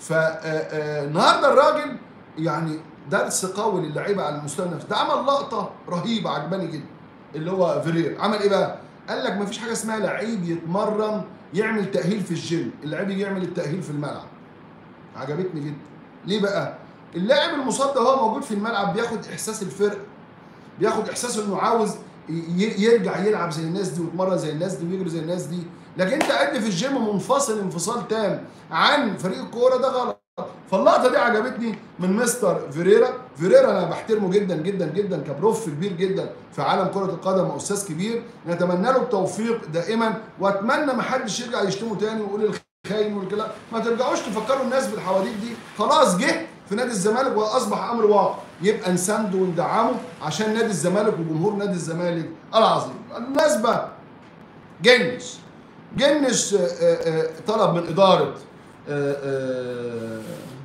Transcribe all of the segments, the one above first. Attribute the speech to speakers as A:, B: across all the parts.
A: فالنهارده الراجل يعني درس قوي للعيبه على المستوى النفسي ده عمل لقطه رهيبه عجباني جدا اللي هو فيرير عمل ايه بقى؟ قال لك مفيش حاجه اسمها لعيب يتمرن يعمل تاهيل في الجيم اللعيب يجي يعمل التاهيل في الملعب عجبتني جدا ليه بقى؟ اللاعب المصاب ده هو موجود في الملعب بياخد احساس الفرق بياخد احساس انه عاوز ي- يرجع يلعب زي الناس دي ويتمرن زي الناس دي ويجري زي الناس دي لكن انت قاعد في الجيم منفصل انفصال تام عن فريق الكوره ده غلط فاللقطه دي عجبتني من مستر فيريرا فيريرا انا بحترمه جدا جدا جدا كبروف كبير جدا في عالم كره القدم واستاذ كبير نتمنى له التوفيق دائما واتمنى ما حدش يرجع يشتمه تاني ويقول الخاين والكلام ما ترجعوش تفكروا الناس بالحواديت دي خلاص جه في نادي الزمالك واصبح امر واقع يبقى نسانده وندعمه عشان نادي الزمالك وجمهور نادي الزمالك العظيم بالمناسبه جنش جنش آه، آه، آه، طلب من اداره آه، آه،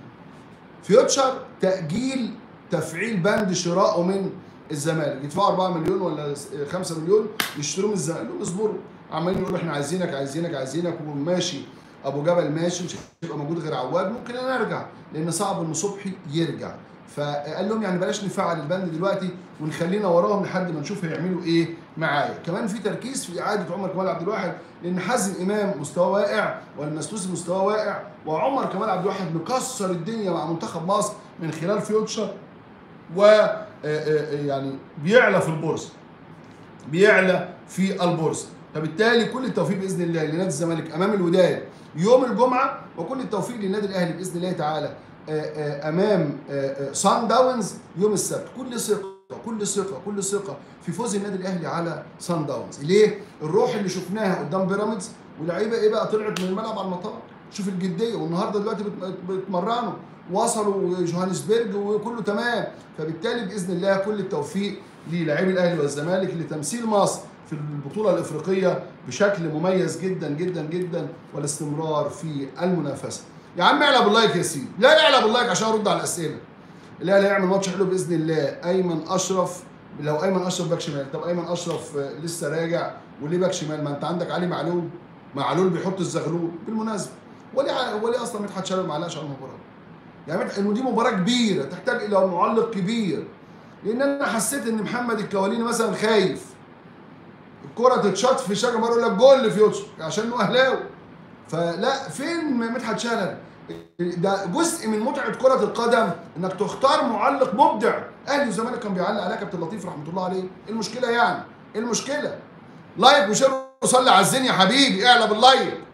A: فيوتشر تاجيل تفعيل بند شرائه من الزمالك يدفعوا 4 مليون ولا 5 مليون يشتروه من الزمالك قال لهم اصبروا عمالين يقولوا احنا عايزينك عايزينك عايزينك وماشي ابو جبل ماشي مش هيبقى موجود غير عواد ممكن انا ارجع لان صعب ان صبحي يرجع فقال لهم يعني بلاش نفعل البند دلوقتي ونخلينا وراهم لحد ما نشوف هيعملوا ايه معايا كمان في تركيز في اعاده عمر كمال عبد الواحد لان حازم امام مستواه واقع والمسلوسي مستواه واقع وعمر كمال عبد الواحد مكسر الدنيا مع منتخب مصر من خلال فيوتشر و آه، آه، يعني بيعلى في البورصه بيعلى في البورصه فبالتالي كل التوفيق باذن الله لنادي الزمالك امام الوداد يوم الجمعه وكل التوفيق للنادي الاهلي باذن الله تعالى آه، آه، امام سان داونز يوم السبت كل ثقه كل ثقه كل ثقه في فوز النادي الاهلي على سان داونز ليه الروح اللي شفناها قدام بيراميدز ولاعيبه ايه بقى طلعت من الملعب على المطار شوف الجديه والنهارده دلوقتي بت- بيتمرنوا وصلوا جوهانسبرج وكله تمام فبالتالي باذن الله كل التوفيق للاعبي الاهلي والزمالك لتمثيل مصر في البطوله الافريقيه بشكل مميز جدا جدا جدا والاستمرار في المنافسه يا عم اعلى باللايك يا سيدي لا اعلى باللايك عشان ارد على الاسئله الاهلي هيعمل ماتش حلو باذن الله ايمن اشرف لو ايمن اشرف باك شمال طب ايمن اشرف آه، لسه راجع وليه باك شمال ما انت عندك علي معلول معلول بيحط الزغلول بالمناسبه وليه ع- وليه اصلا مدحت شلبي ما علقش على المباراه يعني مدحت- إنه دي مباراه كبيره تحتاج الى معلق كبير لان انا حسيت ان محمد الكواليني مثلا خايف الكره تتشاط في شجره مره يقول لك جول لفيوتشر عشان انه اهلاوي فلا فين مدحت شلبي ده جزء من متعه كره القدم انك تختار معلق مبدع اهلي والزمالك كان بيعلق عليها كابتن لطيف رحمه الله عليه ايه المشكله يعني ايه المشكله لايك وشير وصلي على الزين يا حبيبي اعلى باللايك